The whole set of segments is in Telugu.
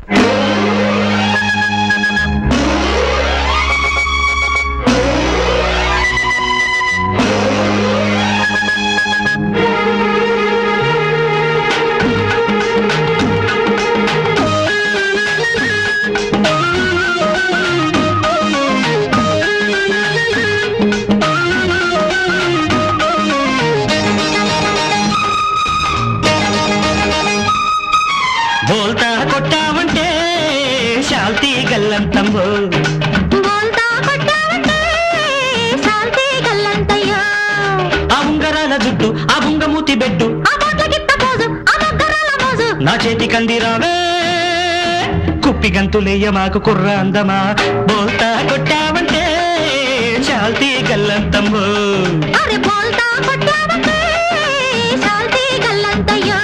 బోల్తా కొట్టావంటే శాల్తీ గల్లంతమ్మో బోల్తా కొట్టావంటే సాల్తీ గల్లంతయ్యో ఆ ఉంగరాల జుట్టు ఆ బుంగమూతి బెడ్డు ఆ బోట్ల గిత్త పోజు ఆ మొగ్గరాల మోజు నా చేతి కందిరావే కుప్పి గంతులేయ మాకు కుర్ర అందమా బోల్తా కొట్టావంటే శాల్తీ గల్లంతమ్మో అరే బోల్తా కొట్టావంటే సాల్తీ గల్లంతయ్యో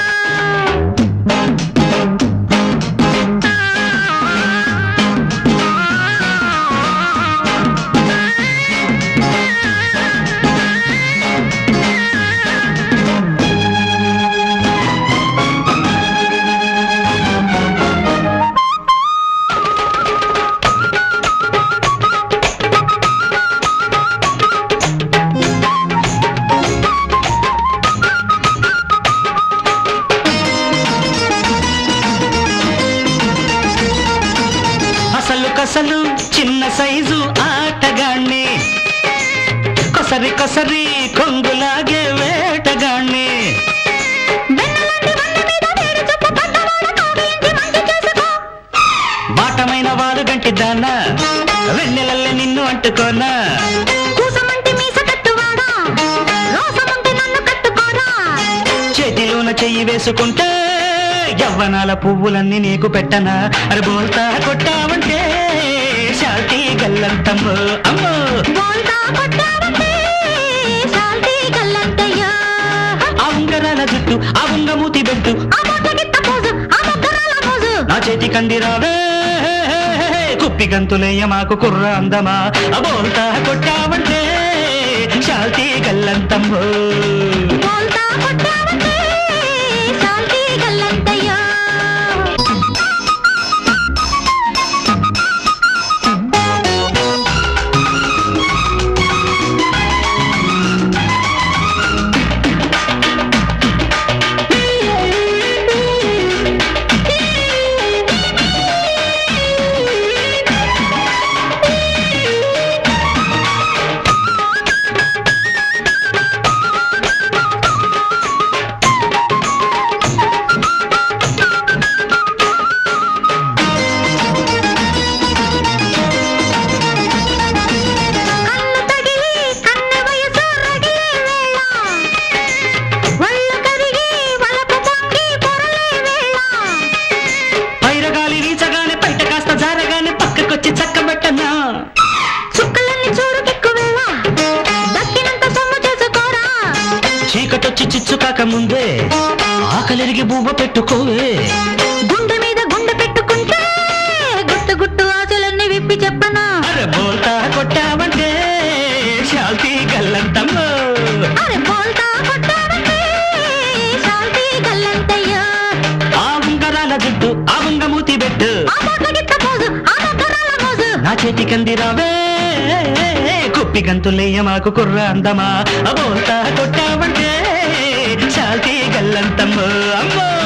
అసలు కసలు చిన్న సైజు ఆటగాణ్ణి కొసరి కొసరి కొంగులాగే వేటగాణ్ణి వెన్నలాంటి వన్న మీద వేడి చుక్క పడ్డవాడ కౌగిలించి మంచి చేసుకో బాటమైన వారు గంటి దాన వెన్నెలల్లే నిన్ను అంటుకోనా కూసమంటి మీస కట్టువాడా రోసమంటి నన్ను కట్టుకోరా చేతిలోన చెయ్యి వేసుకుంటే యవ్వనాల పువ్వులన్నీ నీకు పెట్టనా అరే బోల్తా కొట్టావంటే శాల్తీ గల్లంతమ్మో అమ్మో బోల్తా కొట్టావంటే సాల్తీ గల్లంతయ్యో ఆ ఉంగరాల జుట్టు ఆ ఉంగమూతి బెట్టు ఆ బోట్ల గిత్త పోజు ఆ మొగ్గరాల మోజు నా చేతి కందిరావే కుప్పి గంతులేయ మాకు కుర్ర అందమా అబోల్తా కొట్టావంటే శాల్తీ గల్లంతమ్మో బోల్తా కొట్టావంటే సాల్తీ గల్లంతయ్యో కన్ను తగిలి కన్నె వయసు రగిలే వేళ ఒళ్ళు కరిగి వలపు పొంగి పొరలే వేళ పైరగాలి వీచగానే బయట కాస్త జారగానే పక్కకొచ్చి చక్కబెట్టనా చుక్కలన్నీ చూడు దిక్కు వేళ దక్కినంత సొమ్ము చేసుకోరా చీకటొచ్చి చిచ్చు కాక ముందే ఆకలిరిగి బువ్వ పెట్టుకోవే గుండె మీద గుండె పెట్టుకుంటే గుట్టు గుట్టు ఆశలన్నీ విప్పి చెప్పనా అరే బోల్తా కొట్టావంటే శాల్తీ గల్లంతమ్మో అరే బోల్తా కొట్టావంటే సాల్తీ గల్లంతయ్యో ఆ ఉంగరాల జుట్టు ఆ ఉంగమూతి బెట్టు ఆ బోట్ల గిత్త పోజు ఆ మొగ్గరాల మోజు నా చేతి కందిరావే కుప్పి గంతులేయ మాకు కుర్ర అందమా అబోల్తా కొట్టావంటే శాల్తీ గల్లంతమ్మో అమ్మో